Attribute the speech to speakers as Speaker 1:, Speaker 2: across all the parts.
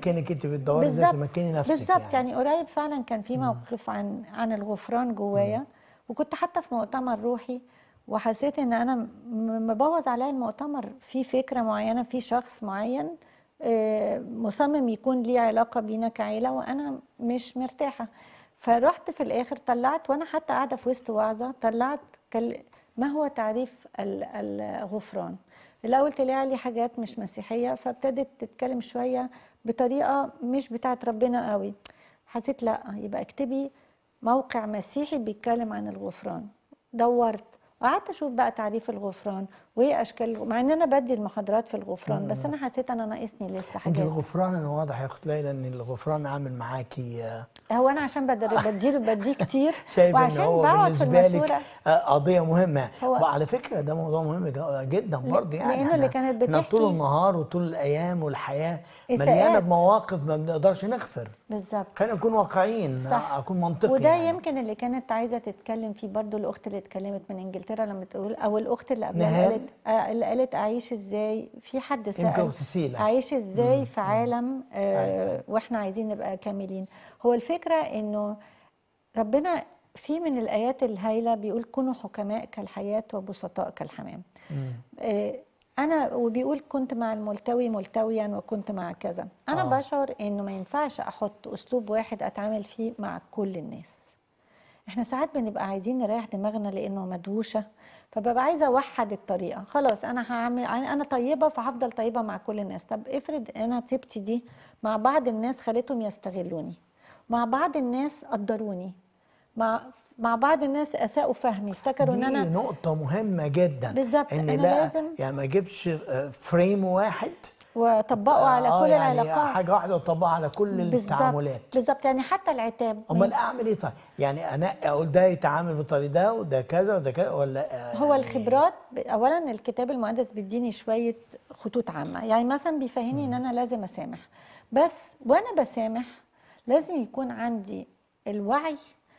Speaker 1: اكنك انت بتدوري ازاي تمكني نفسك
Speaker 2: بالظبط يعني. يعني قريب فعلا كان في موقف عن عن الغفران جوايا وكنت حتى في مؤتمر روحي وحسيت ان انا م- مبوظ عليا المؤتمر في فكره معينه في شخص معين آه، مصمم يكون ليه علاقه بينا كعيله وانا مش مرتاحه فرحت في الاخر طلعت وانا حتى قاعده في وسط وعظه طلعت كل ما هو تعريف ال- الغفران الاول طلع لي حاجات مش مسيحيه فابتدت تتكلم شويه بطريقه مش بتاعت ربنا قوي حسيت لا يبقى اكتبي موقع مسيحي بيتكلم عن الغفران دورت وقعدت اشوف بقى تعريف الغفران وايه اشكال مع ان انا بدي المحاضرات في الغفران بس انا حسيت انا ناقصني لسه
Speaker 1: انت
Speaker 2: حاجات
Speaker 1: الغفران انا واضح يا اخت ليلى ان الغفران عامل معاكي آه،
Speaker 2: هو انا عشان بدر بديله بديه كتير
Speaker 1: شايف ان
Speaker 2: وعشان
Speaker 1: هو
Speaker 2: بقعد في
Speaker 1: بالنسبه
Speaker 2: المشوره
Speaker 1: لك آه، قضيه مهمه
Speaker 2: هو-
Speaker 1: وعلى فكره ده موضوع مهم ج- جدا برضه يعني
Speaker 2: لأنه اللي
Speaker 1: إحنا-
Speaker 2: كانت
Speaker 1: إحنا
Speaker 2: بتحكي-
Speaker 1: طول النهار وطول الايام والحياه
Speaker 2: إساءات.
Speaker 1: مليانه بمواقف ما بنقدرش نغفر
Speaker 2: بالظبط
Speaker 1: خلينا نكون واقعيين
Speaker 2: صح
Speaker 1: اكون منطقي
Speaker 2: وده
Speaker 1: يعني.
Speaker 2: يمكن اللي كانت عايزه تتكلم فيه برضو الاخت اللي اتكلمت من انجلترا لما تقول او الاخت اللي قبلها اللي
Speaker 1: نهال؟
Speaker 2: قالت آه اللي قالت اعيش ازاي في حد سال
Speaker 1: أخت سيلا.
Speaker 2: اعيش ازاي في عالم آه واحنا عايزين نبقى كاملين هو الفكره انه ربنا في من الايات الهائله بيقول كونوا حكماء كالحياه وبسطاء كالحمام آه انا وبيقول كنت مع الملتوي ملتويا وكنت مع كذا انا
Speaker 1: آه.
Speaker 2: بشعر انه ما ينفعش احط اسلوب واحد اتعامل فيه مع كل الناس احنا ساعات بنبقى عايزين نريح دماغنا لانه مدوشه فببقى عايزه اوحد الطريقه خلاص انا هعمل انا طيبه فهفضل طيبه مع كل الناس طب افرض انا طيبتي دي مع بعض الناس خليتهم يستغلوني مع بعض الناس قدروني مع مع بعض الناس اساءوا فهمي افتكروا ان
Speaker 1: دي
Speaker 2: انا
Speaker 1: نقطة مهمة جدا
Speaker 2: بالظبط،
Speaker 1: ان
Speaker 2: أنا
Speaker 1: لا
Speaker 2: لازم-
Speaker 1: يعني ما اجيبش آه، فريم واحد
Speaker 2: وطبقوا على
Speaker 1: آه،
Speaker 2: كل
Speaker 1: يعني
Speaker 2: العلاقات
Speaker 1: حاجة واحدة وطبقها على كل
Speaker 2: بالظبط
Speaker 1: التعاملات
Speaker 2: بالظبط يعني حتى العتاب
Speaker 1: امال اعمل ايه طيب؟ يعني انا اقول ده يتعامل بالطريقة ده وده كذا وده كذا ولا آه،
Speaker 2: هو
Speaker 1: يعني
Speaker 2: الخبرات ب- اولا الكتاب المقدس بيديني شويه خطوط عامه يعني مثلا بيفهمني ان انا لازم اسامح بس وانا بسامح لازم يكون عندي الوعي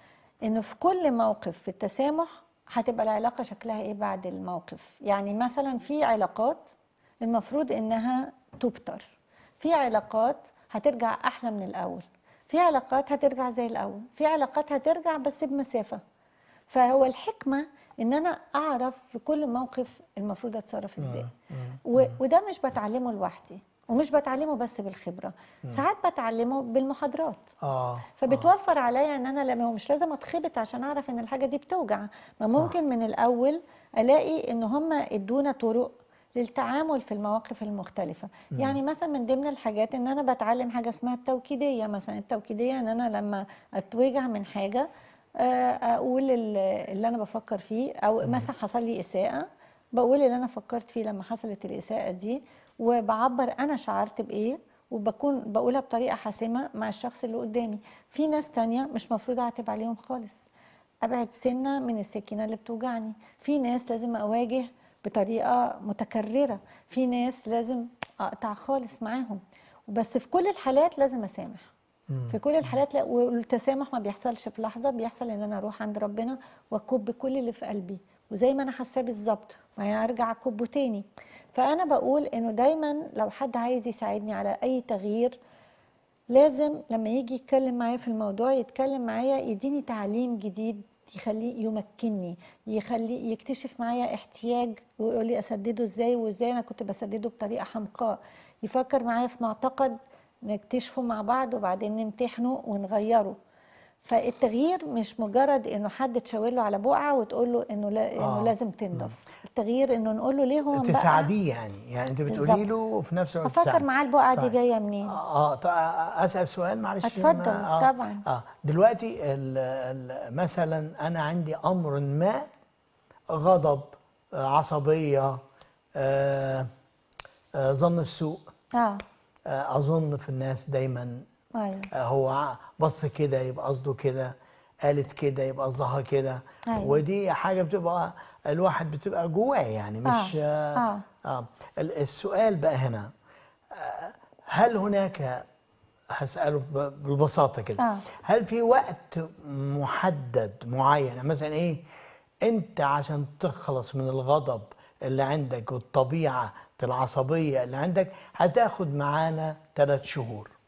Speaker 2: انه في كل موقف في التسامح هتبقى العلاقه شكلها ايه بعد الموقف يعني مثلا في علاقات المفروض انها تبتر في علاقات هترجع احلى من الاول في علاقات هترجع زي الاول في علاقات هترجع بس بمسافه فهو الحكمه ان انا اعرف في كل موقف المفروض اتصرف ازاي و- وده مش بتعلمه لوحدي ومش بتعلمه بس بالخبره ساعات بتعلمه بالمحاضرات
Speaker 1: اه
Speaker 2: فبتوفر عليا ان انا لما هو مش لازم اتخبط عشان اعرف ان الحاجه دي بتوجع ما ممكن من الاول الاقي ان هم ادونا طرق للتعامل في المواقف المختلفة يعني مثلا من ضمن الحاجات ان انا بتعلم حاجة اسمها التوكيدية مثلا التوكيدية ان انا لما اتوجع من حاجة آه، اقول ال- اللي انا بفكر فيه او مثلا حصل لي اساءة بقول اللي انا فكرت فيه لما حصلت الاساءة دي وبعبر انا شعرت بايه وبكون بقولها بطريقه حاسمه مع الشخص اللي قدامي في ناس تانية مش مفروض اعتب عليهم خالص ابعد سنه من السكينه اللي بتوجعني في ناس لازم اواجه بطريقه متكرره في ناس لازم اقطع خالص معاهم بس في كل الحالات لازم اسامح في كل الحالات لا والتسامح ما بيحصلش في لحظه بيحصل ان انا اروح عند ربنا واكب كل اللي في قلبي وزي ما انا حاساه بالظبط وبعدين ارجع اكبه تاني فانا بقول انه دايما لو حد عايز يساعدني على اي تغيير لازم لما يجي يتكلم معايا في الموضوع يتكلم معايا يديني تعليم جديد يخليه يمكنني يخليه يكتشف معايا احتياج ويقول لي اسدده ازاي وازاي انا كنت بسدده بطريقه حمقاء يفكر معايا في معتقد نكتشفه مع بعض وبعدين نمتحنه ونغيره فالتغيير مش مجرد انه حد تشاور له على بقعه وتقول له انه لا انه
Speaker 1: آه.
Speaker 2: لازم تنضف التغيير انه نقول له ليه هو مبقع
Speaker 1: تساعديه يعني يعني انت بتقولي
Speaker 2: بالظبط.
Speaker 1: له وفي نفس الوقت
Speaker 2: افكر
Speaker 1: تساعديه.
Speaker 2: معاه البقعه دي
Speaker 1: طيب.
Speaker 2: جايه منين
Speaker 1: اه طيب اسال سؤال معلش
Speaker 2: اتفضل،
Speaker 1: ما- آه
Speaker 2: طبعاً.
Speaker 1: اه دلوقتي ال ال مثلا انا عندي امر ما غضب آه، عصبيه آه آه ظن السوء
Speaker 2: اه
Speaker 1: آه اظن في الناس دايما
Speaker 2: ايوه
Speaker 1: آه هو ع- بص كده يبقى قصده كده قالت كده يبقى قصدها كده
Speaker 2: أيوة.
Speaker 1: ودي حاجه بتبقى الواحد بتبقى جواه يعني مش
Speaker 2: آه. آه.
Speaker 1: آه. ال- السؤال بقى هنا آه، هل هناك هسأله ب- ببساطة كده
Speaker 2: آه.
Speaker 1: هل في وقت محدد معين يعني مثلا ايه انت عشان تخلص من الغضب اللي عندك والطبيعة العصبية اللي عندك هتاخد معانا ثلاث شهور